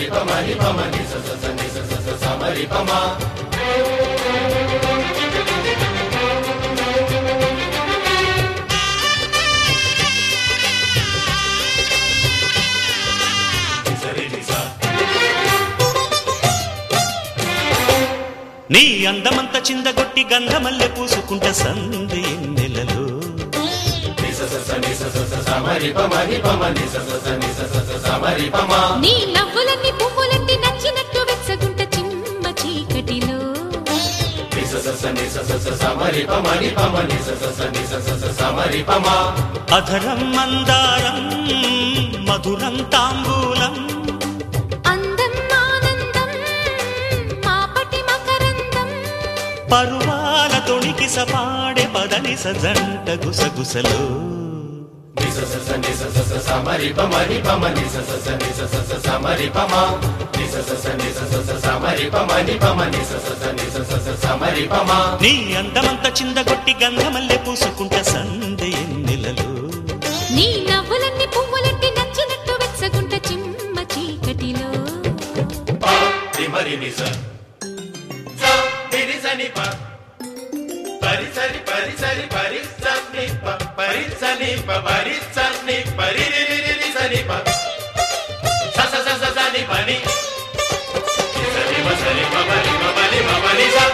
సమరి పమని పమని స స స ని స స స సమరి పమ సరి ని స నీ అందమంత చిందగొట్టి గంధమల్లె పూసుకుంట సంది నెలలో ని స స స ని స స స సమరి పమని పమని స స స ని స స స సమరి పమ నీ నవ్వులన్నీ పువ్వులెట్టి నచ్చినట్టు వెచ్చగుంట చిమ్మ చీకటిలో ని స స స ని స స స సమరి పమని పమని స స స ని స స స సమరి పమ అధరం మందారం మధురం తాంబూలం అందం ఆనందం మాపటి మకరందం పరువాల తొణికి సపాడే పదని సజంట గుసగుసలో ని స స స ని స స స సమరి పమని పమని స స స ని స స స సమరి పమ ని స స స ని స స స సమరి పమని పమని స స స ని స స స సమరి పమ నీ అందమంత చిందగొట్టి గంధమల్లె పూసుకుంట సంది నెలలో నీ నవ్వులన్నీ పువ్వులెట్టి నచ్చినట్టు వెచ్చగుంట చిమ్మ చీకటిలో ప ని మరి ని స స ని ని స ని ప పరి సరి పరి సరి పరి స ని ప పరి స ని ప పరి స ని పరి రి రి రి రి స ని ప స స స స స ని ప ని ని స ని మ స ని ప ప ని మ ప ని మ ప ని స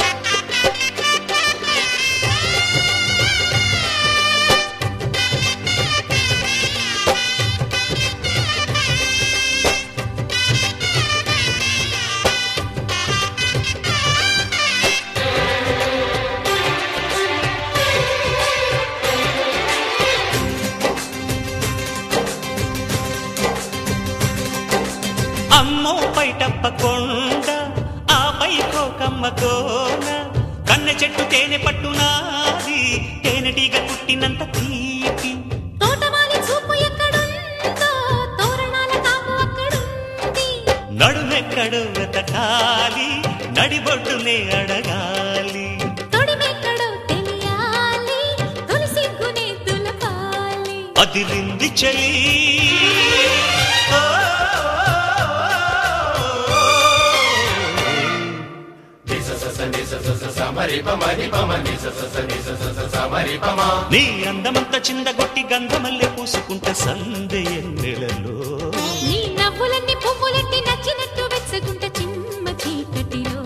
అమ్మో పైటప్ప కొండ ఆపై కోకమ్మ కోన కన్నె చెట్టు తేనె పట్టునాది తేనెటీగ పుట్టినంత తీపి తోటమాలి చూపు ఎక్కడుందో తోరణాల కాపు అక్కడుంది నడుమెక్కడు వెతకాలి నడిబొడ్డునే అడగాలి తొడిమెక్కడో తెలియాలి తొలి సిగ్గునే దులపాలి అదిరింది చలి ఓ, ని స స స ని స స స సమరి ప ని ప మ ని స స స ని స స స సమరి పమ నీ అందమంత చిందగొట్టి గంధమల్లె పూసుకుంట సందే నెలలో నీ నవ్వులన్నీ పువ్వులెట్టి నచ్చినట్టు వెచ్చగుంట చిమ్మ చీకటిలో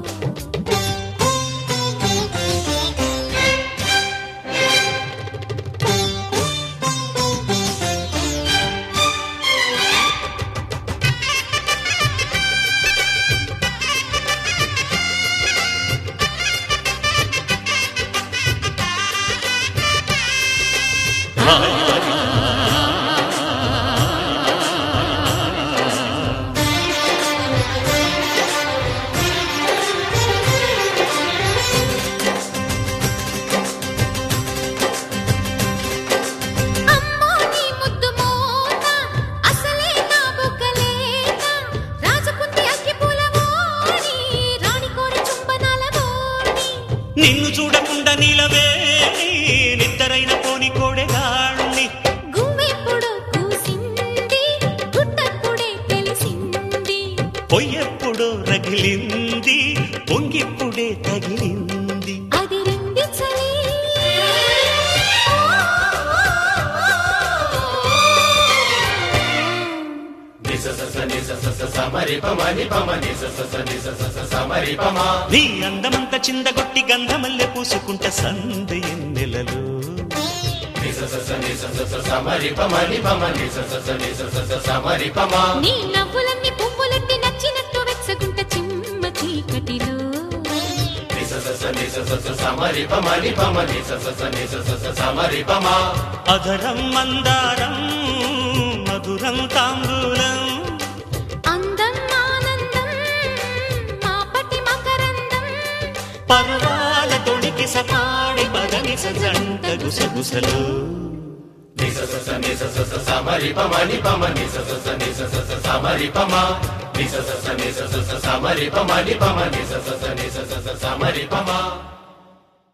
అమ్మో నీ ముద్దు మోత అసలే నా బుగ్గలేత రాజపుత్రి అక్కి పూలవోని రాణి కోరి చుంబనాల బోని నిన్ను చూడకుండా నీలవేణి నిద్దరైన పోని కోడెగాళ్ళి గుమ్మెప్పుడు కూసింది గుట్టప్పుడే తెలిసింది పొయ్యెప్పుడో రగిలింది పొంగిప్పుడే తగిలింది అది రింది చలి ని స స స ని స స స సమరి ప ని ప మ ని స స స ని స స స సమరి పమ నీ అందమంత చిందగొట్టి గంధమల్లె పూసుకుంట సందే నెలలో ని స స స ని స స స సమరి ప ని ప మ ని స స స ని స స స సమరి పమ నీ నవ్వులన్నీ పువ్వులెట్టి నచ్చినట్టు వెచ్చగుంట చిమ్మ చీకటిలో ని స స స ని స స స సమరి ప ని ప మ ని స స స ని స స స సమరి పమ అధరం మందారం మధురం తాంబూలం అందం ఆనందం మాపటి మకరందం పర్వాల తొడికి సపాడి పదని సజంట గుసగుసలు ని స స స ని స స స సమరి ప ని ప మ ని స స స ని స స స సమరి పమ ని స స స ని స స స సమరి ప ని ప మ ని స స స ని స స స సమరి పమ